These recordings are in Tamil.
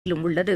உள்ளது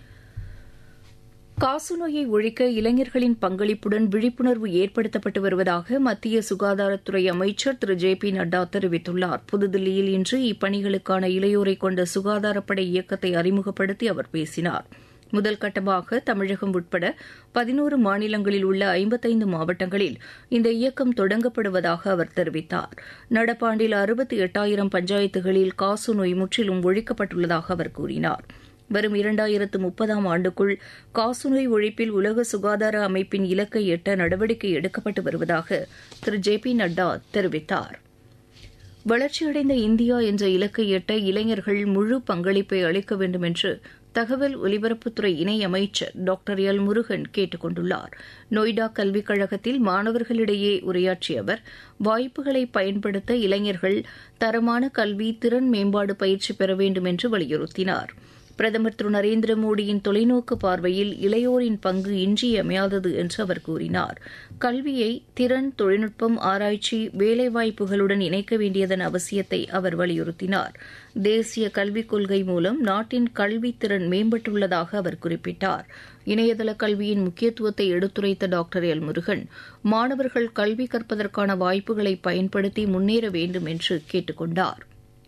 காசநோயை ஒழிக்க இளைஞர்களின் பங்களிப்புடன் விழிப்புணர்வு ஏற்படுத்தப்பட்டு வருவதாக மத்திய சுகாதாரத்துறை அமைச்சர் திரு ஜே பி நட்டா தெரிவித்துள்ளார் புதுதில்லியில் இன்று இப்பணிகளுக்கான இளையோரை கொண்ட சுகாதாரப்படை இயக்கத்தை அறிமுகப்படுத்தி அவர் பேசினார் முதல் கட்டமாக தமிழகம் உட்பட பதினோரு மாநிலங்களில் உள்ள ஐம்பத்தைந்து மாவட்டங்களில் இந்த இயக்கம் தொடங்கப்படுவதாக அவர் தெரிவித்தார் நடப்பாண்டில் அறுபத்தி எட்டாயிரம் பஞ்சாயத்துகளில் காசநோய் முற்றிலும் ஒழிக்கப்பட்டுள்ளதாக அவர் கூறினார் வரும் இரண்டாயிரத்து முப்பதாம் ஆண்டுக்குள் காசநோய் ஒழிப்பில் உலக சுகாதார அமைப்பின் இலக்கை எட்ட நடவடிக்கை எடுக்கப்பட்டு வருவதாக திரு ஜே பி நட்டா தெரிவித்தார் வளர்ச்சியடைந்த இந்தியா என்ற இலக்கை எட்ட இளைஞர்கள் முழு பங்களிப்பை அளிக்க வேண்டும் என்று தகவல் ஒலிபரப்புத்துறை இணையமைச்சர் டாக்டர் எல் முருகன் கேட்டுக் கொண்டுள்ளார் நொய்டா கல்விக் கழகத்தில் மாணவர்களிடையே உரையாற்றிய அவர் வாய்ப்புகளை பயன்படுத்த இளைஞர்கள் தரமான கல்வி திறன் மேம்பாடு பயிற்சி பெற வேண்டும் என்று வலியுறுத்தினார் பிரதமர் திரு நரேந்திர மோடியின் தொலைநோக்கு பார்வையில் இளையோரின் பங்கு இன்றியமையாதது என்று அவர் கூறினார் கல்வியை திறன் தொழில்நுட்பம் ஆராய்ச்சி வேலைவாய்ப்புகளுடன் இணைக்க வேண்டியதன் அவசியத்தை அவர் வலியுறுத்தினார் தேசிய கல்விக் கொள்கை மூலம் நாட்டின் கல்வித்திறன் மேம்பட்டுள்ளதாக அவர் குறிப்பிட்டார் இணையதள கல்வியின் முக்கியத்துவத்தை எடுத்துரைத்த டாக்டர் எல் முருகன் மாணவர்கள் கல்வி கற்பதற்கான வாய்ப்புகளை பயன்படுத்தி முன்னேற வேண்டும் என்று கேட்டுக் கொண்டார்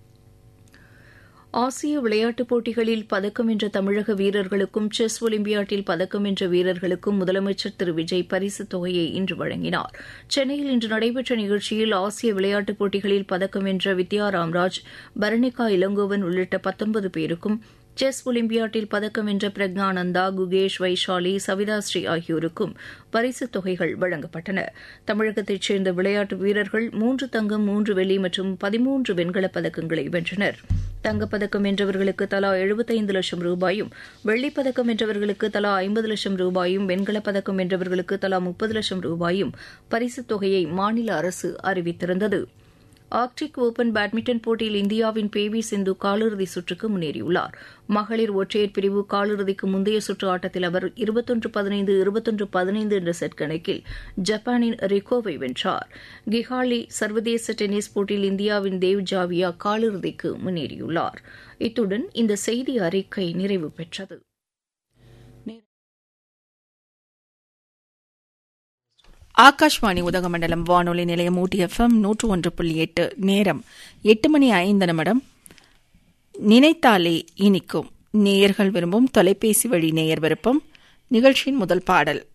ஆசிய விளையாட்டுப் போட்டிகளில் பதக்கம் வென்ற தமிழக வீரர்களுக்கும் செஸ் ஒலிம்பியாட்டில் பதக்கம் வென்ற வீரர்களுக்கும் முதலமைச்சர் திரு விஜய் பரிசுத் தொகையை இன்று வழங்கினார் சென்னையில் இன்று நடைபெற்ற நிகழ்ச்சியில் ஆசிய விளையாட்டுப் போட்டிகளில் பதக்கம் வென்ற வித்யா ராம்ராஜ் பரணிகா இளங்கோவன் உள்ளிட்ட பத்தொன்பது பேருக்கும் செஸ் ஒலிம்பியாட்டில் பதக்கம் வென்ற பிரக்ஞானந்தா குகேஷ் வைஷாலி சவிதாஸ்ரீ ஆகியோருக்கும் பரிசுத் தொகைகள் வழங்கப்பட்டன தமிழகத்தைச் சேர்ந்த விளையாட்டு வீரர்கள் மூன்று தங்கம் மூன்று வெள்ளி மற்றும் பதிமூன்று வெண்கலப் பதக்கங்களை வென்றனர் தங்கப்பதக்கம் வென்றவர்களுக்கு தலா எழுபத்தைந்து லட்சம் ரூபாயும் வெள்ளிப்பதக்கம் வென்றவர்களுக்கு தலா ஐம்பது லட்சம் ரூபாயும் வெண்கலப் பதக்கம் வென்றவர்களுக்கு தலா முப்பது லட்சம் ரூபாயும் பரிசுத் தொகையை மாநில அரசு அறிவித்திருந்தது ஆர்க்டிக் ஓபன் பேட்மிண்டன் போட்டியில் இந்தியாவின் பி வி சிந்து காலிறுதி சுற்றுக்கு முன்னேறியுள்ளார் மகளிர் ஒற்றையர் பிரிவு காலிறுதிக்கு முந்தைய சுற்று ஆட்டத்தில் அவர் இருபத்தொன்று பதினைந்து இருபத்தொன்று பதினைந்து என்ற செட் கணக்கில் ஜப்பானின் ரிகோவை வென்றார் கிஹாலி சர்வதேச டென்னிஸ் போட்டியில் இந்தியாவின் தேவ் ஜாவியா காலிறுதிக்கு முன்னேறியுள்ளார் இத்துடன் இந்த செய்தி அறிக்கை நிறைவு பெற்றது ஆகாஷ்வாணி உதகமண்டலம் வானொலி நிலையம் ஊட்டி எஃப்எம் நூற்று ஒன்று புள்ளி எட்டு நேரம் எட்டு மணி ஐந்து நிமிடம் நினைத்தாலே இனிக்கும் நேயர்கள் விரும்பும் தொலைபேசி வழி நேயர் விருப்பம் நிகழ்ச்சியின் முதல் பாடல்